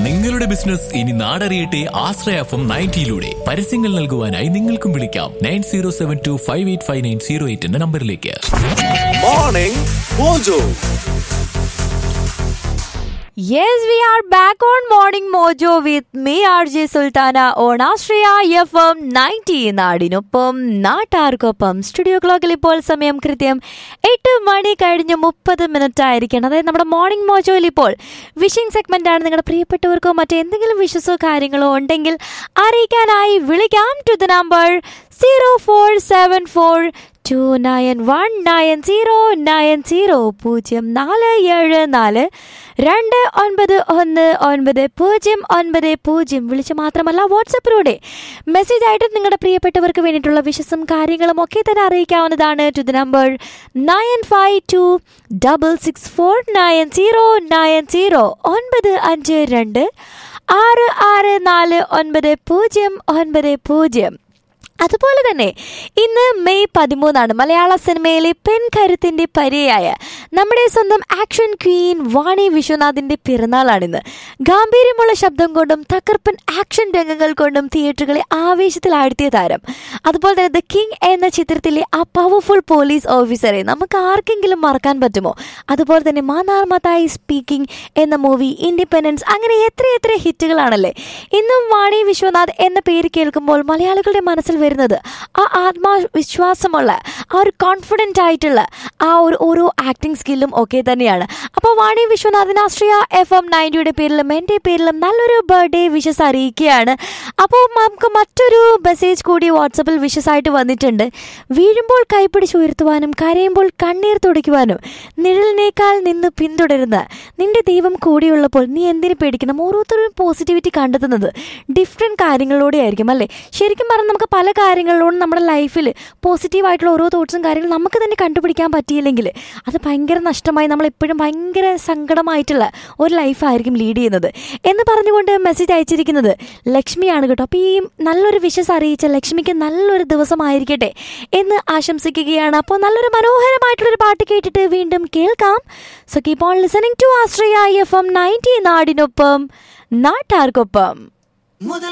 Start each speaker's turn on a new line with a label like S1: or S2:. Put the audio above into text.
S1: നിങ്ങളുടെ ബിസിനസ് ഇനി നാടറിയട്ടെ ആശ്രയ FM M നയൻറ്റിയിലൂടെ പരസ്യങ്ങൾ നൽകുവാനായി നിങ്ങൾക്കും വിളിക്കാം nine zero seven two five eight five nine zero eight എന്ന നമ്പറിലേക്ക്
S2: Morning Mojo.
S3: Yes, we are back on Morning Mojo with me, RJ Sultana, on Astraya FM 90 നാടിനൊപ്പം നാട്ടാർക്കൊപ്പം സ്റ്റുഡിയോ ക്ലോക്കിൽ ഇപ്പോൾ സമയം കൃത്യം എട്ട് മണി കഴിഞ്ഞ് മുപ്പത് മിനിറ്റ് ആയിരിക്കണം അതായത് നമ്മുടെ മോർണിംഗ് മോജോയിൽ ഇപ്പോൾ വിഷിംഗ് സെഗ്മെന്റ് ആണ് നിങ്ങളുടെ പ്രിയപ്പെട്ടവർക്കോ മറ്റെന്തെങ്കിലും വിഷസോ കാര്യങ്ങളോ ഉണ്ടെങ്കിൽ അറിയിക്കാനായി വിളിക്കാം to the number zero four seven four two nine one nine zero nine zero പൂജ്യം നാല് ഏഴ് നാല് രണ്ട് ഒൻപത് ഒന്ന് ഒൻപത് പൂജ്യം ഒൻപത് പൂജ്യം വിളിച്ച് മാത്രമല്ല വാട്സപ്പിലൂടെ മെസ്സേജ് ആയിട്ട് നിങ്ങളുടെ പ്രിയപ്പെട്ടവർക്ക് വേണ്ടിയിട്ടുള്ള വിശ്വസം കാര്യങ്ങളും ഒക്കെ തന്നെ അറിയിക്കാവുന്നതാണ് to the number nine five two double six four nine zero nine zero ഒൻപത് അഞ്ച് രണ്ട് ആറ് ആറ് നാല് ഒൻപത് പൂജ്യം ഒൻപത് പൂജ്യം അതുപോലെ തന്നെ ഇന്ന് മെയ് പതിമൂന്നാണ് മലയാള സിനിമയിലെ പെൺകരുത്തിന്റെ പര്യായ നമ്മുടെ സ്വന്തം ആക്ഷൻ ക്വീൻ വാണി വിശ്വനാഥിന്റെ പിറന്നാളാണിന്ന് ഗാംഭീര്യമുള്ള ശബ്ദം കൊണ്ടും തകർപ്പൻ ആക്ഷൻ രംഗങ്ങൾ കൊണ്ടും തിയേറ്ററുകളെ ആവേശത്തിലാഴ്ത്തിയ താരം അതുപോലെ തന്നെ ദ കിങ് എന്ന ചിത്രത്തിലെ ആ പവർഫുൾ പോലീസ് ഓഫീസറെ നമുക്ക് ആർക്കെങ്കിലും മറക്കാൻ പറ്റുമോ അതുപോലെ തന്നെ മാനാർ മത്തായി സ്പീക്കിംഗ് എന്ന മൂവി ഇൻഡിപെൻഡൻസ് അങ്ങനെ എത്ര എത്ര ഹിറ്റുകളാണല്ലേ ഇന്നും വാണി വിശ്വനാഥ് എന്ന പേര് കേൾക്കുമ്പോൾ മലയാളികളുടെ മനസ്സിൽ വരുന്നത് ആ ആത്മവിശ്വാസമുള്ള ആ ഒരു കോൺഫിഡൻ്റ് ആയിട്ടുള്ള ആ ഒരു ഓരോ ആക്ടിങ് സ്കില്ലും ഒക്കെ തന്നെയാണ് അപ്പോൾ വാണി വിശ്വനാഥിന് ആശ്രയ എഫ് എം നയൻറ്റിയുടെ പേരിലും എൻ്റെ പേരിലും നല്ലൊരു ബർത്ത്ഡേ വിഷസ് അറിയിക്കുകയാണ് അപ്പോൾ നമുക്ക് മറ്റൊരു മെസ്സേജ് കൂടി വാട്സപ്പിൽ വിഷസ് ആയിട്ട് വന്നിട്ടുണ്ട് വീഴുമ്പോൾ കൈപ്പിടിച്ച് ഉയർത്തുവാനും കരയുമ്പോൾ കണ്ണീർ തുടയ്ക്കുവാനും നിഴലിനേക്കാൾ നിന്ന് പിന്തുടരുന്ന നിന്റെ ദൈവം കൂടിയുള്ളപ്പോൾ നീ എന്തിനു പേടിക്കണം ഓരോരുത്തരും പോസിറ്റിവിറ്റി കണ്ടെത്തുന്നത് ഡിഫറെൻറ്റ് കാര്യങ്ങളിലൂടെ ആയിരിക്കും അല്ലേ ശരിക്കും പറഞ്ഞാൽ നമുക്ക് പല കാര്യങ്ങളിലൂടെ നമ്മുടെ ലൈഫിൽ പോസിറ്റീവായിട്ടുള്ള ഓരോ തോട്ട്സും കാര്യങ്ങളും നമുക്ക് തന്നെ കണ്ടുപിടിക്കാൻ പറ്റിയില്ലെങ്കിൽ അത് ഭയങ്കര നഷ്ടമായി നമ്മൾ എപ്പോഴും ഭയങ്കര സങ്കടമായിട്ടുള്ള ഒരു ലൈഫായിരിക്കും ലീഡ് ചെയ്യുന്നത് എന്ന് പറഞ്ഞുകൊണ്ട് മെസ്സേജ് അയച്ചിരിക്കുന്നത് ലക്ഷ്മിയാണ് കേട്ടോ അപ്പോൾ ഈ നല്ലൊരു വിഷസ് അറിയിച്ച ലക്ഷ്മിക്ക് നല്ലൊരു ദിവസമായിരിക്കട്ടെ എന്ന് ആശംസിക്കുകയാണ് അപ്പോൾ നല്ലൊരു മനോഹരമായിട്ടുള്ളൊരു പാട്ട് കേട്ടിട്ട് വീണ്ടും കേൾക്കാം so keep on listening to Ashraya FM ninety നയൻറ്റി നാടിനൊപ്പം നാട്ടാർക്കൊപ്പം
S4: முதல்